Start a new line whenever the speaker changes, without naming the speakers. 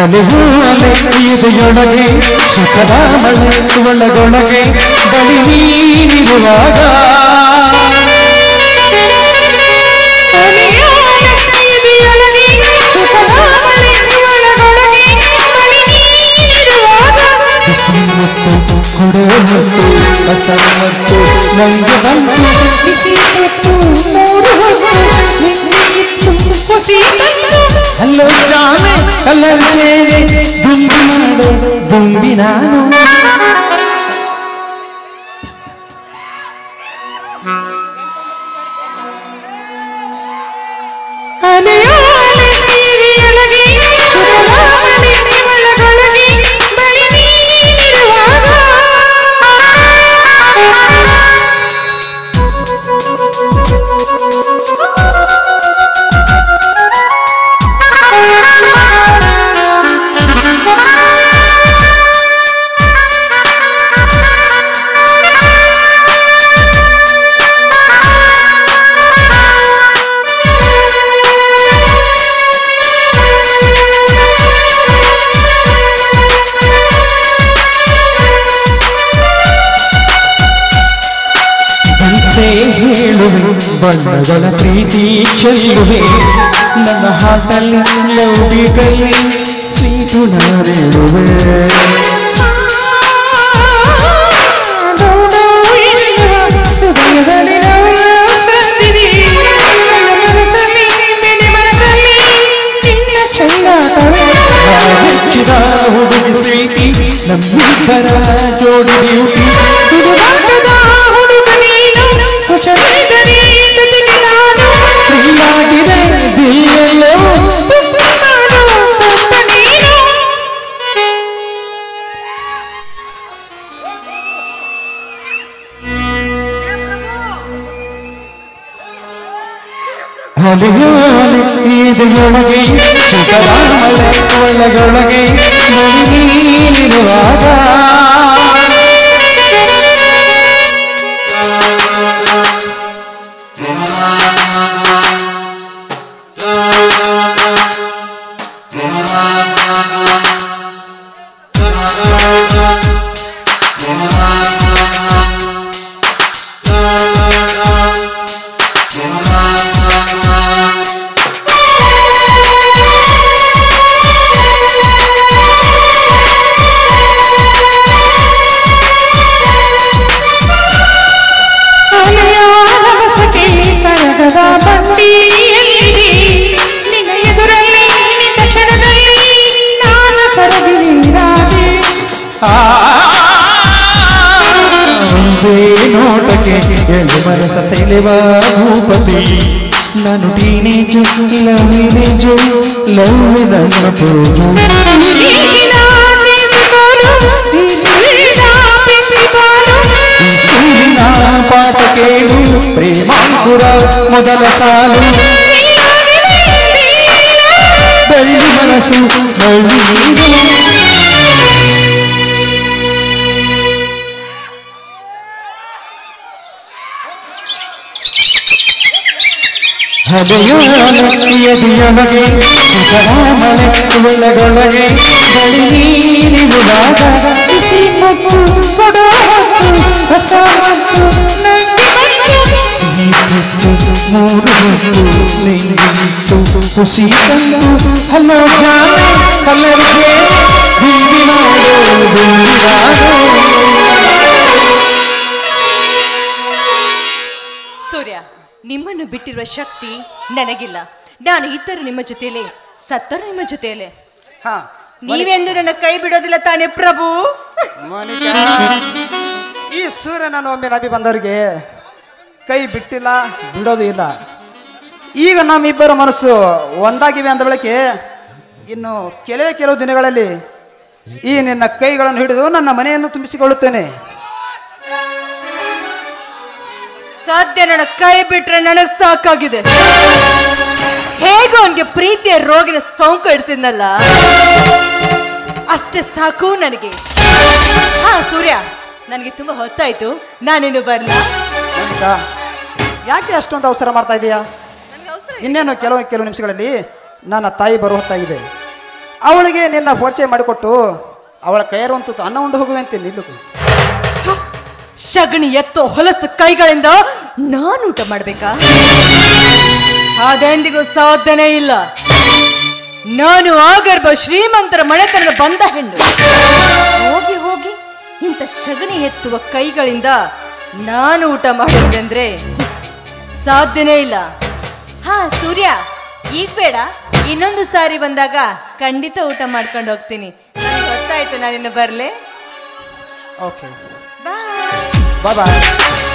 ಅಲೆಯೂ ಅಲೆ ಎದೆಯೊಳಗೆ ಸುಖದ ಮಳೆ ಒಳಗೊಳಗೆ ಬಳಿ ನೀನಿರುವಾಗ ಬಿಸಿ ಮತ್ತು ಕೊಡೆ ಮತ್ತು ಕಸ ಮತ್ತು ನಂಗೆ ಬಂತು ಹಲೋ ಜಾನೆ ಕಲ್ಲರ್ ಮೇಲೆ ದುಂಬಿ ಮಾಡು ದುಂಬಿ ನಾನು ಬಂಸೆ ಹೇಳುವೆ ಬಣ್ಣಗಳ ಪ್ರೀತಿ ಚೆಲ್ಲುವೆ ನನ್ನ ಹಾಟಲ್ಲಿ ಲೌಕಿಕಲ್ಲಿ ಸೀಟು ನಾರೇಳುವೆ ಹೆಚ್ಚಿದ ಹುಡುಗಿ ಸ್ವೀಟಿ ನಮ್ಮಿಬ್ಬರ ಜೋಡಿ ಬ್ಯೂಟಿ ಪ್ರಿಯಾಗಿದೆ ದಿಲ್ಲೆಲ್ಲವೂ ಅಲೆಯೋ ಅಲೆ ಈದೆಯೊಳಗೆ ಸುಖದ ಮಳೆ ಒಳಗೊಳಗೆ ನೀನಿರುವಾಗ ಆ ಒಂದೇ ನೋಟಕ್ಕೆ ಎಳೆ ಮನಸ ಸೆಳೆವ ಭೂಪತಿ ನಾನು ಟೀನೇಜು ಲವಿನೇಜು ಲವ್ ನನ್ನ ಪೂಜು ಈ ಸ್ಕೂಲಿನ ಪಾಠ ಕೇಳು ಪ್ರೇಮಾಂಕುರ ಮೊದಲ ಸಾಲು ಬೆಳ್ಳಿ ಮನಸ್ಸು ಬೆಳ್ಳಿ ನೀರು ಹದೆಯೋ ಎದೆಯೊಳಗೆ ಸುಖದ ಮಳೆ ಒಳಗೊಳಗೆ ಬಳಿ ನೀನಿರುವಾಗ
ಬಿಸಿ ಮತ್ತು ಕೊಡೋ ಮತ್ತು ಹೊಸ ಮತ್ತು
ಸಿಹಿ ತುತ್ತು ಮೂರು ಹೊತ್ತು ನೆಂದಿತ್ತು ಖುಷಿ ತಂದು ಹಲೋ ಜಾನೆ ಕಲ್ಲರಿಗೆ ಬೀದಿ ಮಾಡು ಬೀದಿಗಾಡು
ಸೂರ್ಯ ನಿಮ್ಮನ್ನು ಬಿಟ್ಟಿರುವ ಶಕ್ತಿ ನನಗಿಲ್ಲ ನಾನು ಇದ್ದರು ನಿಮ್ಮ ಜೊತೆಯಲ್ಲೇ ಸತ್ತರು ನಿಮ್ಮ ಜೊತೆಯಲ್ಲೇ
ಹಾ
ನೀವೆಂದು ನನ್ನ ಕೈ ಬಿಡೋದಿಲ್ಲ ತಾನೇ ಪ್ರಭು
ಮೋನಿಕಾ ಈ ಸೂರ್ಯನ ಒಮ್ಮೆ ನಬಿ ಬಂದವರಿಗೆ ಕೈ ಬಿಟ್ಟಿಲ್ಲ ಬಿಡೋದು ಇಲ್ಲ ಈಗ ನಮ್ಮಿಬ್ಬರ ಮನಸ್ಸು ಒಂದಾಗಿವೆ ಅಂದ ಬಳಿಕೆ ಇನ್ನು ಕೆಲವೇ ಕೆಲವು ದಿನಗಳಲ್ಲಿ ಈ ನಿನ್ನ ಕೈಗಳನ್ನು ಹಿಡಿದು ನನ್ನ ಮನೆಯನ್ನು ತುಂಬಿಸಿಕೊಳ್ಳುತ್ತೇನೆ
ಸಾಧ್ಯ ನನ್ನ ಕೈ ಬಿಟ್ರೆ ನನಗ್ ಸಾಕಾಗಿದೆ ಹೇಗೋ ಅವನ್ಗೆ ಪ್ರೀತಿಯ ರೋಗಿನ ಸೋಂಕು ಇಡ್ತಿದ್ನಲ್ಲ ಅಷ್ಟೇ ಸಾಕು ನನಗೆ ಹಾ ಸೂರ್ಯ ನನಗೆ ತುಂಬಾ ಹೊತ್ತಾಯ್ತು ನಾನೇನು ಬರ್ಲಾ
ಮೋನಿಕಾ ಯಾಕೆ ಅಷ್ಟೊಂದು ಅವಸರ ಮಾಡ್ತಾ ಇದೀಯಾ ಇನ್ನೇನು ಕೆಲವು ಕೆಲವು ನಿಮಿಷಗಳಲ್ಲಿ ನನ್ನ ತಾಯಿ ಬರೋ ಹೊತ್ತಾಗಿದೆ ಅವಳಿಗೆ ನಿನ್ನ ಪರಿಚಯ ಮಾಡಿಕೊಟ್ಟು ಅವಳ ಕೈಯರುವಂತ ಅನ್ನ ಉಂಡು ಹೋಗುವಂತೆ ನಿಲ್ಲು
ಥು, ಶಗಣಿ ಎತ್ತೋ ಹೊಲಸು ಕೈಗಳಿಂದ ನಾನು ಊಟ ಮಾಡ್ಬೇಕಾ ಅದೆಂದಿಗೂ ಸಾಧ್ಯನೇ ಇಲ್ಲ ನಾನು ಆಗರ್ಭ ಶ್ರೀಮಂತರ ಮನೆತನದ ಬಂದ ಹೆಣ್ಣು ಹೋಗಿ ಹೋಗಿ ಇಂಥ ಶಗಣಿ ಎತ್ತುವ ಕೈಗಳಿಂದ ನಾನು ಊಟ ಮಾಡುವುದಂದ್ರೆ ಸಾಧ್ಯನೇ ಇಲ್ಲ ಹಾ ಸೂರ್ಯ ಈಗ ಬೇಡ ಇನ್ನೊಂದು ಸಾರಿ ಬಂದಾಗ ಖಂಡಿತ ಊಟ ಮಾಡ್ಕೊಂಡು ಹೋಗ್ತೀನಿ ನನಗೆ ಗೊತ್ತಾಯ್ತು ನಾನಿನ್ನು ಬರಲೇ
ಓಕೆ
ಬಾಯ್
ಬಾಯ್ ಬಾಯ್